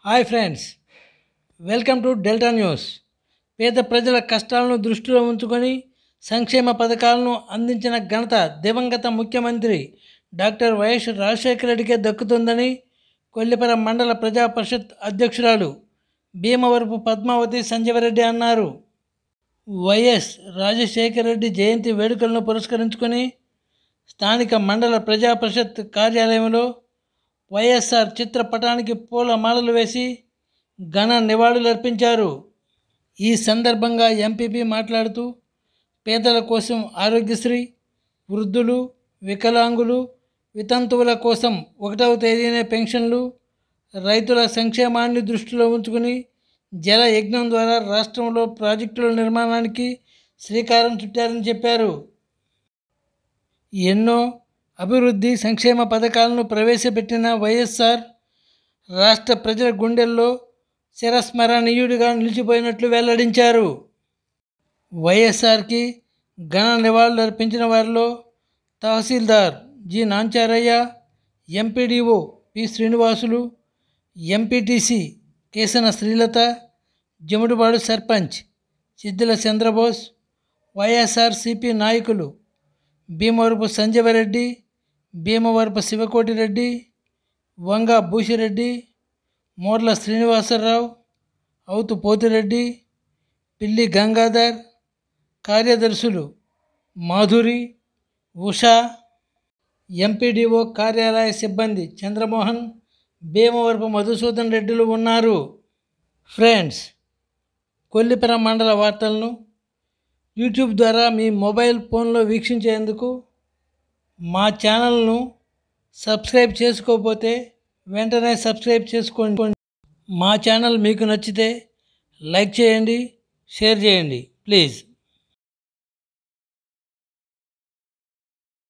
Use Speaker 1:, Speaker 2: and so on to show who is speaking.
Speaker 1: hi friends welcome to Delta news పేద ప్రజల కష్టాలను దృష్టిలో ఉంచుకొని సంక్షేమ పథకాలను అందించిన ఘనత దివంగత ముఖ్యమంత్రి డాక్టర్ వైఎస్ రాజశేఖర రెడ్డికే దక్కుతుందని కొల్లిపర మండల ప్రజా పరిషత్ అధ్యక్షురాలు భీమవరపు పద్మావతి సంజీవరెడ్డి అన్నారు వైఎస్ రాజశేఖర రెడ్డి జయంతి వేడుకలను పురస్కరించుకొని స్థానిక మండల ప్రజా పరిషత్ కార్యాలయంలో వైఎస్ఆర్ చిత్రపటానికి పూల మాలలు వేసి ఘన నివాళులర్పించారు ఈ సందర్భంగా ఎంపీపీ మాట్లాడుతూ పేదల కోసం ఆరోగ్యశ్రీ వృద్ధులు వికలాంగులు వితంతువుల కోసం ఒకటవ తేదీనే పెన్షన్లు రైతుల సంక్షేమాన్ని దృష్టిలో ఉంచుకుని జల యజ్ఞం ద్వారా రాష్ట్రంలో ప్రాజెక్టుల నిర్మాణానికి శ్రీకారం చుట్టారని చెప్పారు ఎన్నో అభివృద్ధి సంక్షేమ పథకాలను ప్రవేశపెట్టిన వైఎస్ఆర్ రాష్ట్ర ప్రజల గుండెల్లో చిరస్మరణీయుడిగా నిలిచిపోయినట్లు వెల్లడించారు వైఎస్ఆర్కి ఘన నివాళులు అర్పించిన వారిలో tahsildar G Nancharayya MPDO P Srinivasulu MPTC Kesana Srilatha Jamudupadu sarpanch Siddula Chandrabose YSRCP నాయకులు భీమవరపు సంజీవరెడ్డి భీమవరపు శివకోటిరెడ్డి వంగ భూషిరెడ్డి మోర్ల శ్రీనివాసరావు అవుతు పోతిరెడ్డి పిల్లి గంగాధర్ కార్యదర్శులు మాధురి ఉషా ఎంపీడీఓ కార్యాలయ సిబ్బంది చంద్రమోహన్ భీమవరపు మధుసూదన్ రెడ్డిలు ఉన్నారు ఫ్రెండ్స్ కొల్లిపర మండల వార్తలను యూట్యూబ్ ద్వారా మీ మొబైల్ ఫోన్లో వీక్షించేందుకు మా ఛానల్ను సబ్స్క్రైబ్ చేసుకోకపోతే వెంటనే సబ్స్క్రైబ్ చేసుకోండి మా ఛానల్ మీకు నచ్చితే లైక్ చేయండి షేర్ చేయండి ప్లీజ్